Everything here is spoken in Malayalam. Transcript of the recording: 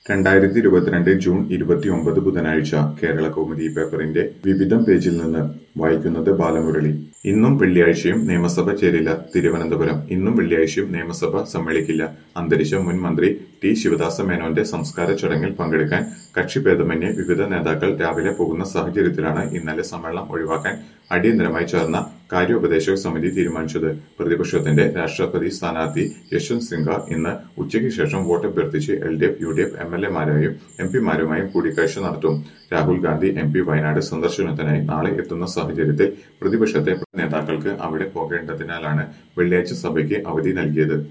രണ്ടായിരത്തി ഇരുപത്തിരണ്ട് ജൂൺ ഇരുപത്തിയൊമ്പത് ബുധനാഴ്ച കേരള കൗമുദി പേപ്പറിന്റെ വിവിധം പേജിൽ നിന്ന് വായിക്കുന്നത് ബാലമുരളി ഇന്നും വെള്ളിയാഴ്ചയും നിയമസഭ ചേരില്ല തിരുവനന്തപുരം ഇന്നും വെള്ളിയാഴ്ചയും നിയമസഭ സമ്മേളിക്കില്ല അന്തരിച്ച മുൻ മന്ത്രി ടി ശിവദാസ മേനോന്റെ സംസ്കാര ചടങ്ങിൽ പങ്കെടുക്കാൻ കക്ഷിഭേദമന്യേ വിവിധ നേതാക്കൾ രാവിലെ പോകുന്ന സാഹചര്യത്തിലാണ് ഇന്നലെ സമ്മേളനം ഒഴിവാക്കാൻ അടിയന്തരമായി ചേർന്ന കാര്യോപദേശക സമിതി തീരുമാനിച്ചത് പ്രതിപക്ഷത്തിന്റെ രാഷ്ട്രപതി സ്ഥാനാർത്ഥി യശ്വന്ത് സിൻഹ ഇന്ന് ഉച്ചയ്ക്ക് ശേഷം വോട്ട് അഭ്യർത്ഥിച്ച് L D F U D F M L എമാരായും എം പിമാരുമായും കൂടിക്കാഴ്ച നടത്തും രാഹുൽ ഗാന്ധി എം പി വയനാട് സന്ദർശനത്തിനായി നാളെ എത്തുന്ന സാഹചര്യത്തിൽ പ്രതിപക്ഷത്തെ നേതാക്കൾക്ക് അവിടെ പോകേണ്ടതിനാലാണ് വെള്ളിയാഴ്ച സഭയ്ക്ക് അവധി നൽകിയത്